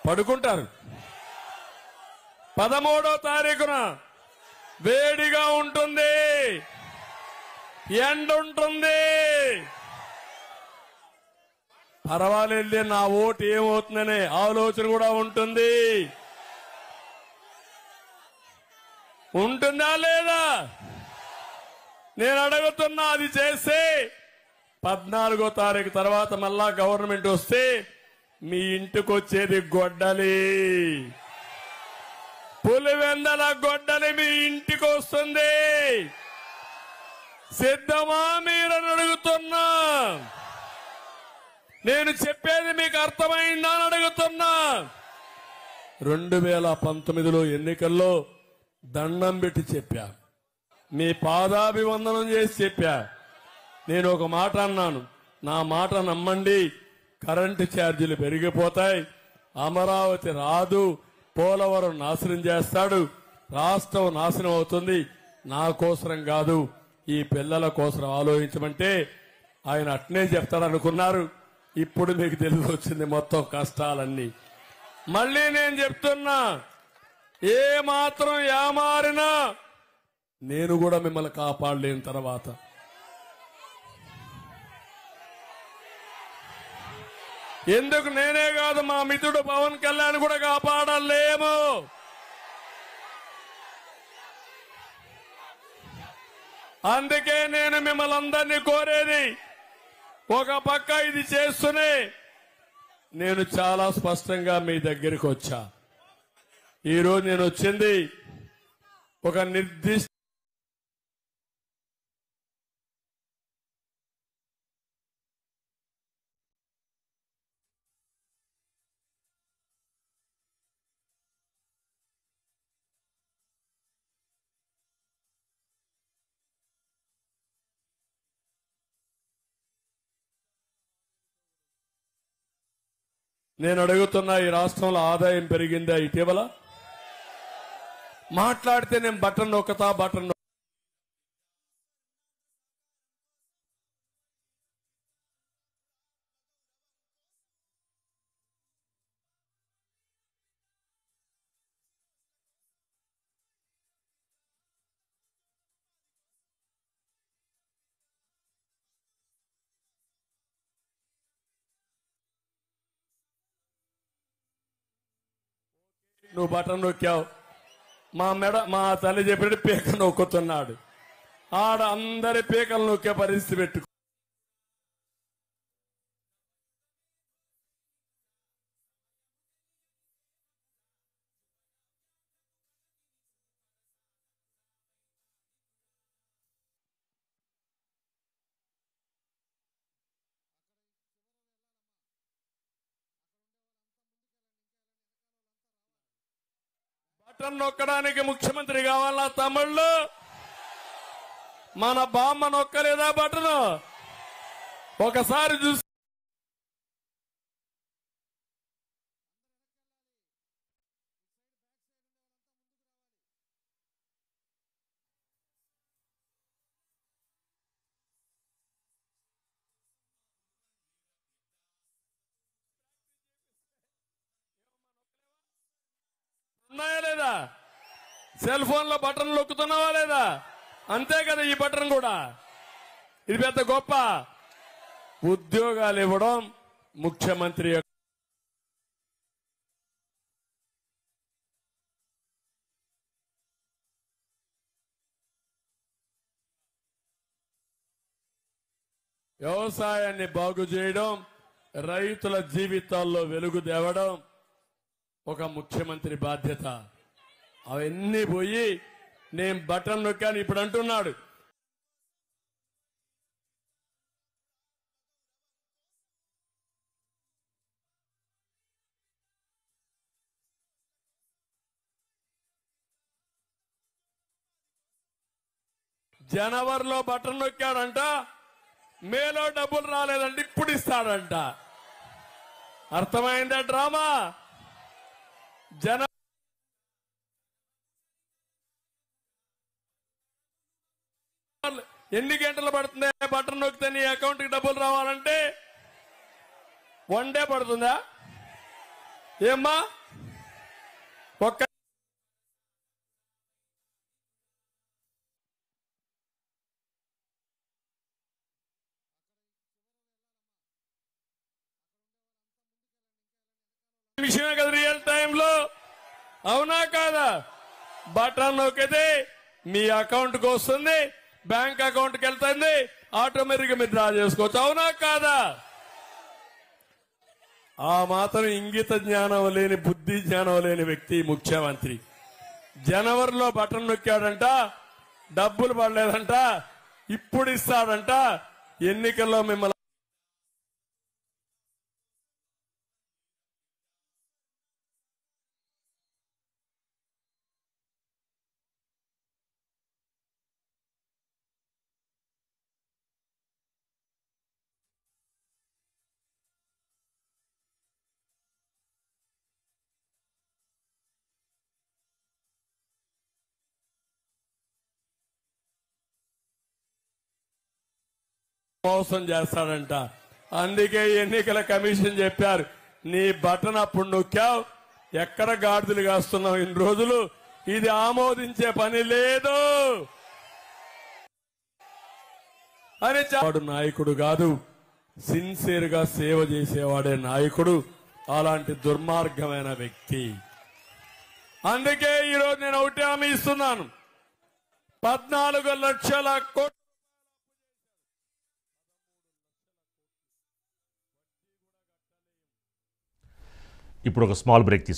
పడుకుంటారు పదమూడో తారీఖున వేడిగా ఉంటుంది ఎండ ఉంటుంది పర్వాలేదు నా ఓటు ఏమవుతుందనే ఆలోచన కూడా ఉంటుంది ఉంటుందా లేదా నేను అడుగుతున్నా అది చేస్తే పద్నాలుగో తారీఖు తర్వాత మళ్ళా గవర్నమెంట్ వస్తే మీ ఇంటికి వచ్చేది గొడ్డలి పులివెందల గొడ్డలి మీ ఇంటికి వస్తుంది సిద్ధమా మీరని అడుగుతున్నా నేను చెప్పేది మీకు అర్థమైందా అని అడుగుతున్నా రెండు వేల పంతొమ్మిదిలో ఎన్నికల్లో దండం పెట్టి చెప్పా మీ పాదాభివందనం చేసి చెప్పా నేను ఒక మాట అన్నాను నా మాట నమ్మండి కరెంటు ఛార్జీలు పెరిగిపోతాయి అమరావతి రాదు పోలవరం నాశనం చేస్తాడు రాష్ట్రం నాశనం అవుతుంది నా కోసరం కాదు ఈ పిల్లల కోసం ఆలోచించమంటే ఆయన అట్నే చెప్తాడనుకున్నారు ఇప్పుడు మీకు తెలిసి వచ్చింది మొత్తం కష్టాలన్నీ మళ్ళీ నేను చెప్తున్నా ఏ మాత్రం ఏమారినా నేను కూడా మిమ్మల్ని కాపాడలేని తర్వాత ఎందుకు నేనే కాదు మా మిత్రుడు పవన్ కళ్యాణ్ కూడా కాపాడలేము అందుకే నేను మిమ్మల్ని అందరినీ కోరేది ఒక పక్క ఇది చేస్తూనే నేను చాలా స్పష్టంగా మీ దగ్గరికి వచ్చా ఈరోజు నేను వచ్చింది ఒక నిర్దిష్ట నేను అడుగుతున్నా ఈ రాష్ట్రంలో ఆదాయం పెరిగిందా ఇటీవల మాట్లాడితే నేను బటన్ నొక్కతా బటన్ నొక్క- నువ్వు బటన్ నొక్కావు మా మెడ మా తల్లి చెప్పినట్టు పీక నొక్కుతున్నాడు ఆడ అందరి పీకలు నొక్కే పరిస్థితి పెట్టు బటన్ నొక్కడానికి ముఖ్యమంత్రి కావాలా తమిళ్ళు మన బామ్మ నొక్కలేదా బటన్ ఒకసారి చూసి ఉన్నాయా లేదా సెల్ ఫోన్ లో బటన్ నొక్కుతున్నావా లేదా అంతే కదా ఈ బటన్ కూడా ఇది పెద్ద గొప్ప ఉద్యోగాలు ఇవ్వడం ముఖ్యమంత్రి యొక్క వ్యవసాయాన్ని బాగు చేయడం రైతుల జీవితాల్లో వెలుగు తేవడం ఒక ముఖ్యమంత్రి బాధ్యత అవన్నీ పోయి నేను బటన్ నొక్కాను ఇప్పుడు అంటున్నాడు జనవరిలో బటన్ నొక్కాడంట మేలో డబ్బులు రాలేదంటే ఇప్పుడు ఇస్తాడంట అర్థమైందా డ్రామా జన ఎన్ని గంటలు పడుతుంది బటన్ నొక్కితే నీ అకౌంట్ కి డబ్బులు రావాలంటే వన్ డే పడుతుందా ఏమ్మా ఒక్క విషయమే కదా రియల్ టైంలో అవునా కాదా బటన్ నొక్కితే మీ అకౌంట్ కు వస్తుంది బ్యాంక్ అకౌంట్ కి వెళ్తుంది ఆటోమేటిక్ గా మీరు డ్రా చేసుకోవచ్చు అవునా కాదా ఆ మాత్రం ఇంగిత జ్ఞానం లేని బుద్ధి జ్ఞానం లేని వ్యక్తి ముఖ్యమంత్రి జనవరిలో బటన్ నొక్కాడంట డబ్బులు పడలేదంట ఇప్పుడు ఇస్తాడంట ఎన్నికల్లో మిమ్మల్ని మోసం చేస్తాడంట అందుకే ఎన్నికల కమిషన్ చెప్పారు నీ బటన్ అప్పుడు నొక్కావు ఎక్కడ గాడిదలు కాస్తున్నావు ఇన్ని రోజులు ఇది ఆమోదించే పని లేదు అని చె- వాడు నాయకుడు కాదు సిన్సియర్ గా సేవ చేసేవాడే నాయకుడు అలాంటి దుర్మార్గమైన వ్యక్తి అందుకే ఈరోజు నేను ఒకటి హామీ ఇస్తున్నాను పద్నాలుగు లక్షల కోట్ల ఇప్పుడు ఒక స్మాల్ బ్రేక్ తీసుకుందాం